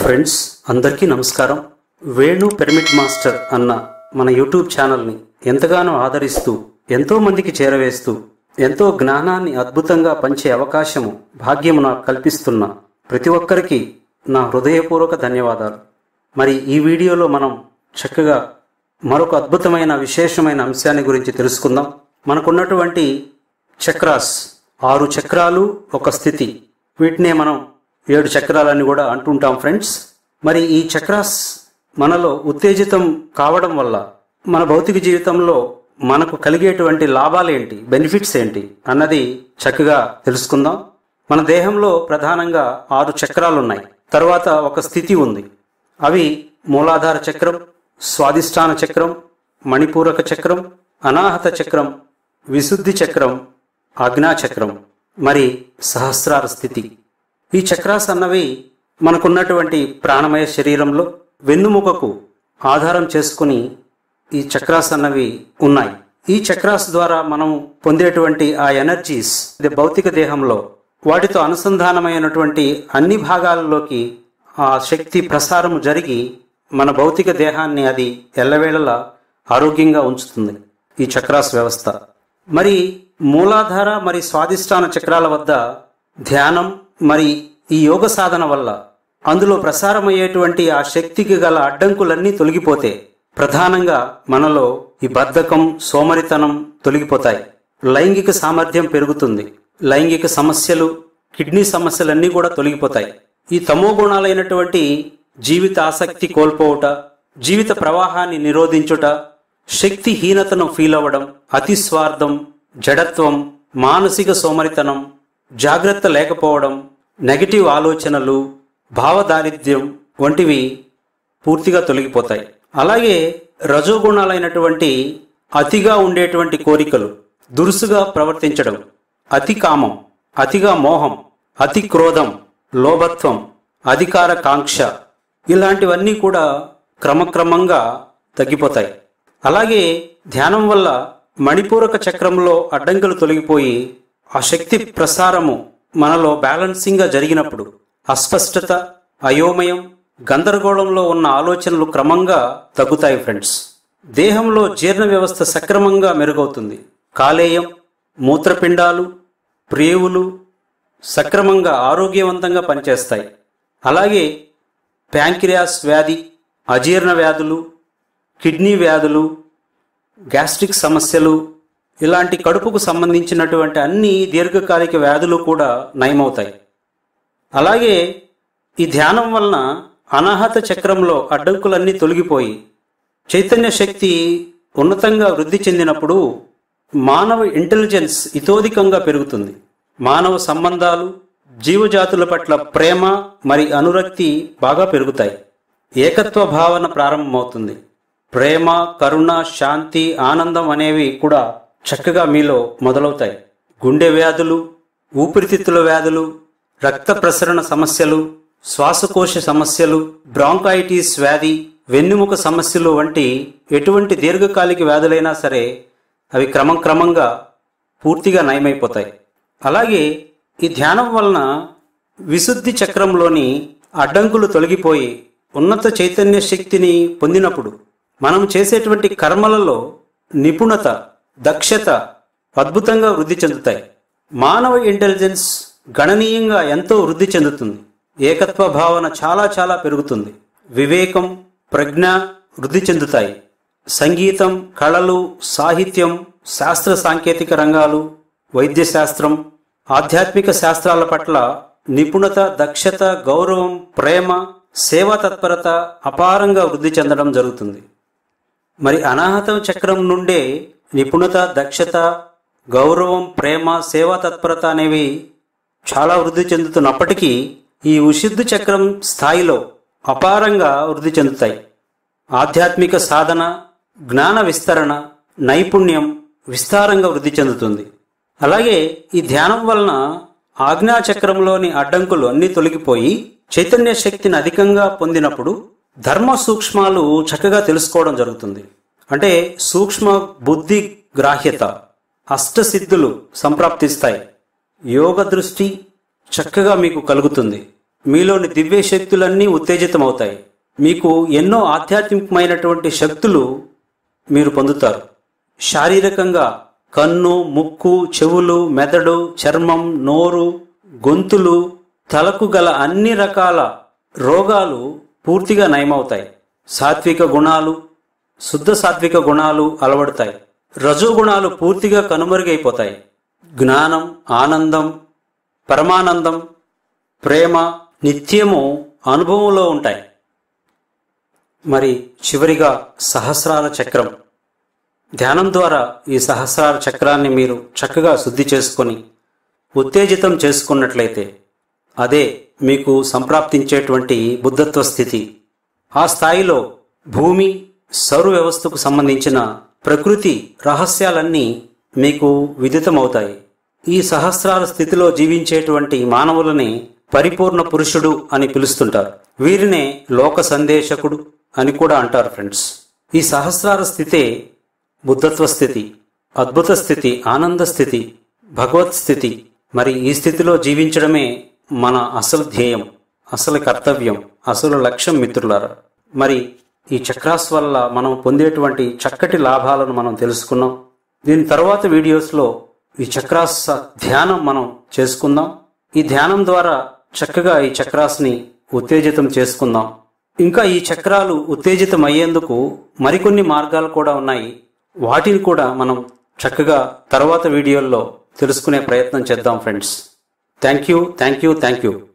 friends అందరికీ నమస్కారం Venu pyramid master అన్న మన యూట్యూబ్ ఛానల్ని ఎంతగానో ఆదరిస్తూ ఎంతో మందికి చేరవేస్తూ ఎంతో జ్ఞానాన్ని అద్భుతంగా పంచే అవకాశము భాగ్యము నాకు కల్పిస్తున్న ప్రతి ఒక్కరికి నా హృదయపూర్వక ధన్యవాదాలు మరి ఈ వీడియోలో మనం చక్కగా మరొక అద్భుతమైన విశేషమైన అంశాన్ని గురించి తెలుసుకుందాం మనకున్నటువంటి చక్రాస్ ఆరు చక్రాలు ఒక స్థితి వీటినే మనం ఏడు చక్రాలని కూడా అంటుంటాం ఫ్రెండ్స్ మరి ఈ చక్రాస్ మనలో ఉత్తేజితం కావడం వల్ల మన భౌతిక జీవితంలో మనకు కలిగేటువంటి లాభాలేంటి బెనిఫిట్స్ ఏంటి అన్నది చక్కగా తెలుసుకుందాం మన దేహంలో ప్రధానంగా ఆరు చక్రాలు ఉన్నాయి తర్వాత ఒక స్థితి ఉంది అవి మూలాధార చక్రం స్వాదిష్టాన చక్రం మణిపూరక చక్రం అనాహత చక్రం విశుద్ధి చక్రం ఆజ్ఞా చక్రం మరి సహస్రార స్థితి ఈ చక్రాస్ అన్నవి మనకున్నటువంటి ప్రాణమయ శరీరంలో వెన్నుముకకు ఆధారం చేసుకుని ఈ చక్రాస్ అన్నవి ఉన్నాయి ఈ చక్రాస్ ద్వారా మనం పొందేటువంటి ఆ ఎనర్జీస్ ఇది భౌతిక దేహంలో వాటితో అనుసంధానమైనటువంటి అన్ని భాగాలలోకి ఆ శక్తి ప్రసారం జరిగి మన భౌతిక దేహాన్ని అది ఎల్లవేళలా ఆరోగ్యంగా ఉంచుతుంది ఈ చక్రాస్ వ్యవస్థ మరి మూలాధార మరి స్వాదిష్టాన చక్రాల వద్ద ధ్యానం మరి ఈ యోగ సాధన వల్ల అందులో ప్రసారమయ్యేటువంటి ఆ శక్తికి గల అడ్డంకులన్నీ తొలగిపోతే ప్రధానంగా మనలో ఈ బద్ధకం సోమరితనం తొలగిపోతాయి లైంగిక సామర్థ్యం పెరుగుతుంది లైంగిక సమస్యలు కిడ్నీ సమస్యలన్నీ కూడా తొలగిపోతాయి ఈ తమో గుణాలైనటువంటి జీవిత ఆసక్తి కోల్పోవుట జీవిత ప్రవాహాన్ని నిరోధించుట శక్తిహీనతను ఫీల్ అవ్వడం అతి స్వార్థం జడత్వం మానసిక సోమరితనం జాగ్రత్త లేకపోవడం నెగటివ్ ఆలోచనలు భావదారిద్ర్యం వంటివి పూర్తిగా తొలగిపోతాయి అలాగే రజోగుణాలైనటువంటి అతిగా ఉండేటువంటి కోరికలు దురుసుగా ప్రవర్తించడం అతి కామం అతిగా మోహం అతి క్రోధం లోభత్వం అధికార కాంక్ష ఇలాంటివన్నీ కూడా క్రమక్రమంగా తగ్గిపోతాయి అలాగే ధ్యానం వల్ల మణిపూరక చక్రంలో అడ్డంకులు తొలగిపోయి ఆ శక్తి ప్రసారము మనలో బ్యాలెన్సింగ్గా జరిగినప్పుడు అస్పష్టత అయోమయం గందరగోళంలో ఉన్న ఆలోచనలు క్రమంగా తగ్గుతాయి ఫ్రెండ్స్ దేహంలో జీర్ణ వ్యవస్థ సక్రమంగా మెరుగవుతుంది కాలేయం మూత్రపిండాలు ప్రేవులు సక్రమంగా ఆరోగ్యవంతంగా పనిచేస్తాయి అలాగే ప్యాంక్రియాస్ వ్యాధి అజీర్ణ వ్యాధులు కిడ్నీ వ్యాధులు గ్యాస్ట్రిక్ సమస్యలు ఇలాంటి కడుపుకు సంబంధించినటువంటి అన్ని దీర్ఘకాలిక వ్యాధులు కూడా నయమవుతాయి అలాగే ఈ ధ్యానం వలన అనాహత చక్రంలో అడ్డంకులన్నీ తొలగిపోయి చైతన్య శక్తి ఉన్నతంగా వృద్ధి చెందినప్పుడు మానవ ఇంటెలిజెన్స్ ఇతోధికంగా పెరుగుతుంది మానవ సంబంధాలు జీవజాతుల పట్ల ప్రేమ మరి అనురక్తి బాగా పెరుగుతాయి ఏకత్వ భావన ప్రారంభమవుతుంది ప్రేమ కరుణ శాంతి ఆనందం అనేవి కూడా చక్కగా మీలో మొదలవుతాయి గుండె వ్యాధులు ఊపిరితిత్తుల వ్యాధులు రక్త ప్రసరణ సమస్యలు శ్వాసకోశ సమస్యలు బ్రాంకైటిస్ వ్యాధి వెన్నుముక సమస్యలు వంటి ఎటువంటి దీర్ఘకాలిక వ్యాధులైనా సరే అవి క్రమం క్రమంగా పూర్తిగా నయమైపోతాయి అలాగే ఈ ధ్యానం వలన విశుద్ధి చక్రంలోని అడ్డంకులు తొలగిపోయి ఉన్నత చైతన్య శక్తిని పొందినప్పుడు మనం చేసేటువంటి కర్మలలో నిపుణత దక్షత అద్భుతంగా వృద్ధి చెందుతాయి మానవ ఇంటెలిజెన్స్ గణనీయంగా ఎంతో వృద్ధి చెందుతుంది ఏకత్వ భావన చాలా చాలా పెరుగుతుంది వివేకం ప్రజ్ఞ వృద్ధి చెందుతాయి సంగీతం కళలు సాహిత్యం శాస్త్ర సాంకేతిక రంగాలు వైద్య శాస్త్రం ఆధ్యాత్మిక శాస్త్రాల పట్ల నిపుణత దక్షత గౌరవం ప్రేమ సేవా తత్పరత అపారంగా వృద్ధి చెందడం జరుగుతుంది మరి అనాహత చక్రం నుండే నిపుణత దక్షత గౌరవం ప్రేమ సేవా తత్పరత అనేవి చాలా వృద్ధి చెందుతున్నప్పటికీ ఈ విశుద్ధి చక్రం స్థాయిలో అపారంగా వృద్ధి చెందుతాయి ఆధ్యాత్మిక సాధన జ్ఞాన విస్తరణ నైపుణ్యం విస్తారంగా వృద్ధి చెందుతుంది అలాగే ఈ ధ్యానం వలన ఆజ్ఞా చక్రంలోని అడ్డంకులు అన్నీ తొలగిపోయి చైతన్య శక్తిని అధికంగా పొందినప్పుడు ధర్మ సూక్ష్మాలు చక్కగా తెలుసుకోవడం జరుగుతుంది అంటే సూక్ష్మ బుద్ధి గ్రాహ్యత అష్టసిద్ధులు సంప్రాప్తిస్తాయి యోగ దృష్టి చక్కగా మీకు కలుగుతుంది మీలోని దివ్య శక్తులన్నీ ఉత్తేజితమవుతాయి మీకు ఎన్నో ఆధ్యాత్మికమైనటువంటి శక్తులు మీరు పొందుతారు శారీరకంగా కన్ను ముక్కు చెవులు మెదడు చర్మం నోరు గొంతులు తలకు గల అన్ని రకాల రోగాలు పూర్తిగా నయమవుతాయి సాత్విక గుణాలు శుద్ధ సాత్విక గుణాలు అలవడతాయి రజోగుణాలు పూర్తిగా కనుమరుగైపోతాయి జ్ఞానం ఆనందం పరమానందం ప్రేమ నిత్యము అనుభవంలో ఉంటాయి మరి చివరిగా సహస్రాల చక్రం ధ్యానం ద్వారా ఈ సహస్రాల చక్రాన్ని మీరు చక్కగా శుద్ధి చేసుకొని ఉత్తేజితం చేసుకున్నట్లయితే అదే మీకు సంప్రాప్తించేటువంటి బుద్ధత్వ స్థితి ఆ స్థాయిలో భూమి సౌర వ్యవస్థకు సంబంధించిన ప్రకృతి రహస్యాలన్నీ మీకు విదితమవుతాయి ఈ సహస్రాల స్థితిలో జీవించేటువంటి మానవులని పరిపూర్ణ పురుషుడు అని పిలుస్తుంటారు వీరినే లోక సందేశకుడు అని కూడా అంటారు ఫ్రెండ్స్ ఈ సహస్రాల స్థితే బుద్ధత్వ స్థితి అద్భుత స్థితి ఆనంద స్థితి భగవత్ స్థితి మరి ఈ స్థితిలో జీవించడమే మన అసలు ధ్యేయం అసలు కర్తవ్యం అసలు లక్ష్యం మిత్రులారా మరి ఈ చక్రాస్ వల్ల మనం పొందేటువంటి చక్కటి లాభాలను మనం తెలుసుకున్నాం దీని తర్వాత వీడియోస్లో ఈ చక్రాస్ ధ్యానం మనం చేసుకుందాం ఈ ధ్యానం ద్వారా చక్కగా ఈ చక్రాస్ని ఉత్తేజితం చేసుకుందాం ఇంకా ఈ చక్రాలు ఉత్తేజితం అయ్యేందుకు మరికొన్ని మార్గాలు కూడా ఉన్నాయి వాటిని కూడా మనం చక్కగా తర్వాత వీడియోల్లో తెలుసుకునే ప్రయత్నం చేద్దాం friends thank you thank you thank you